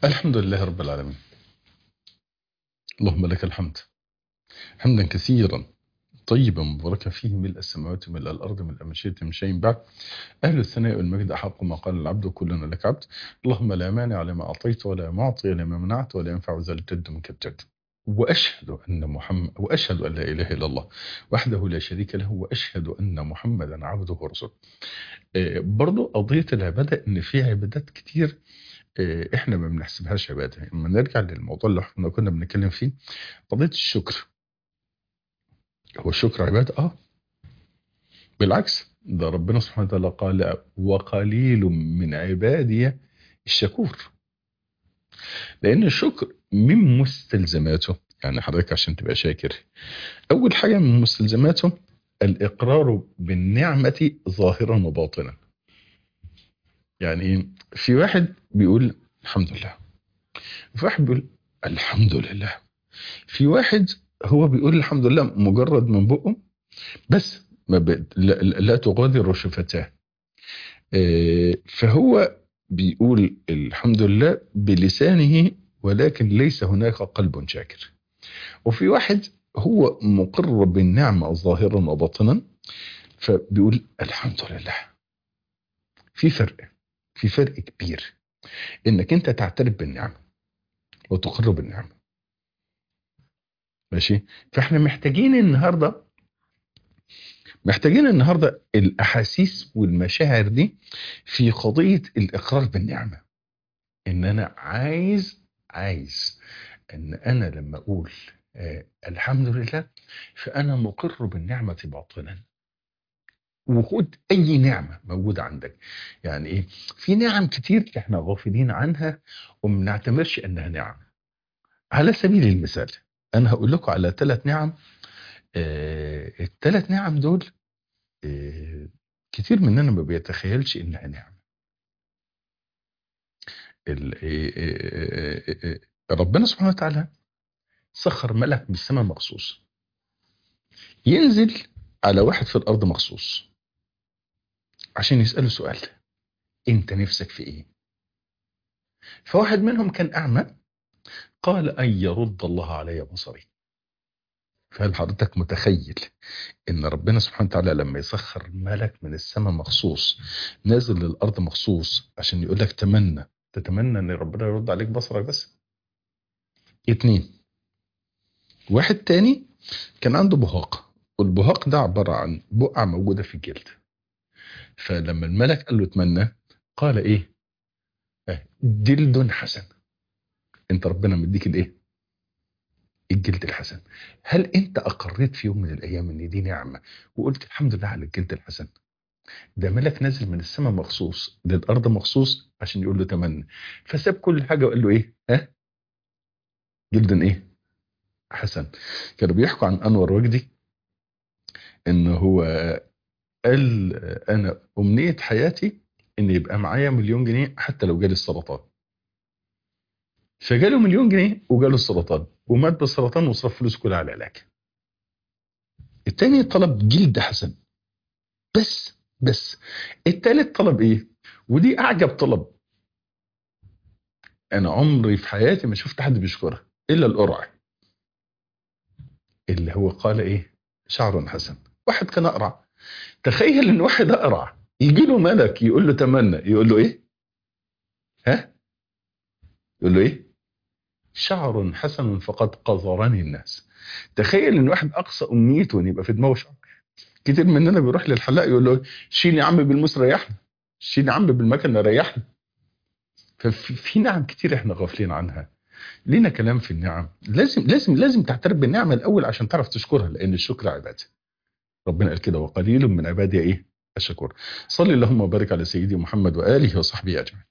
الحمد لله رب العالمين اللهم لك الحمد حمدا كثيرا طيبا مباركا فيه ملء السماوات وملء الأرض ملء ما شئت من شيء بعد أهل الثناء والمجد أحق ما قال العبد كلنا لك عبد اللهم لا مانع لما أعطيت ولا معطي لما منعت ولا ينفع ذا الجد منك الجد وأشهد أن محمد وأشهد أن لا إله إلا الله وحده لا شريك له وأشهد أن محمدا عبده ورسوله آه، برضو قضية العبادة إن في عبادات كتير آه، إحنا ما بنحسبهاش عبادة لما نرجع للموضوع اللي احنا كنا بنتكلم فيه قضية الشكر هو الشكر عبادة اه بالعكس ده ربنا سبحانه وتعالى قال وقليل من عبادي الشكور لأن الشكر من مستلزماته يعني حضرتك عشان تبقى شاكر أول حاجة من مستلزماته الإقرار بالنعمة ظاهرا وباطنا يعني إيه؟ في واحد بيقول الحمد لله في واحد بيقول الحمد لله في واحد هو بيقول الحمد لله مجرد من بقه بس ما ب... لا, لا تغادر شفتاه آه، فهو بيقول الحمد لله بلسانه ولكن ليس هناك قلب شاكر وفي واحد هو مقر بالنعمة ظاهرا وباطنا فبيقول الحمد لله في فرق في فرق كبير انك انت تعترف بالنعمة وتقر بالنعمة ماشي فاحنا محتاجين النهارده محتاجين النهارده الاحاسيس والمشاعر دي في قضيه الاقرار بالنعمه ان انا عايز عايز ان انا لما اقول آه الحمد لله فانا مقر بالنعمه باطنا وخد اي نعمه موجوده عندك يعني ايه في نعم كتير احنا غافلين عنها وما بنعتبرش انها نعم على سبيل المثال انا هقول لكم على ثلاث نعم آه الثلاث نعم دول آه كتير مننا ما بيتخيلش انها نعم ال- آه، آه، آه، آه، ربنا سبحانه وتعالى سخر ملك من السماء مخصوص ينزل على واحد في الارض مخصوص عشان يساله سؤال انت نفسك في ايه فواحد منهم كان اعمى قال ان يرد الله علي بصري فهل حضرتك متخيل ان ربنا سبحانه وتعالى لما يسخر ملك من السماء مخصوص نازل للارض مخصوص عشان يقول لك تمنى تتمنى ان ربنا يرد عليك بصرك بس اتنين واحد تاني كان عنده بهاق والبهاق ده عبارة عن بقعة موجودة في الجلد فلما الملك قال له اتمنى قال ايه آه، جلد حسن انت ربنا مديك الايه الجلد الحسن هل انت اقريت في يوم من الايام ان دي نعمه وقلت الحمد لله على الجلد الحسن ده ملك نازل من السماء مخصوص للارض مخصوص عشان يقول له تمنى فساب كل حاجه وقال له ايه ها جلد ايه حسن كانوا بيحكوا عن انور وجدي ان هو قال انا امنيه حياتي ان يبقى معايا مليون جنيه حتى لو جالي السرطان فجاله مليون جنيه وجاله السرطان ومات بالسرطان وصرف فلوس كلها على العلاج التاني طلب جلد حسن بس بس التالت طلب ايه ودي اعجب طلب انا عمري في حياتي ما شفت حد بيشكرها الا القرع اللي هو قال ايه شعر حسن واحد كان اقرع تخيل ان واحد اقرع يجي له ملك يقول له تمنى يقول له ايه ها يقول له ايه شعر حسن فقد قذرني الناس تخيل ان واحد اقصى امنيته ان يبقى في دماغه شعر كتير مننا بيروح للحلاق يقول له شيل يا عم بالموس ريحنا شيل يا عم بالمكنه ريحنا ففي في نعم كتير احنا غافلين عنها لينا كلام في النعم لازم لازم لازم تعترف بالنعمه الاول عشان تعرف تشكرها لان الشكر عباده ربنا قال كده وقليل من عبادي ايه الشكور صلي اللهم وبارك على سيدي محمد واله وصحبه اجمعين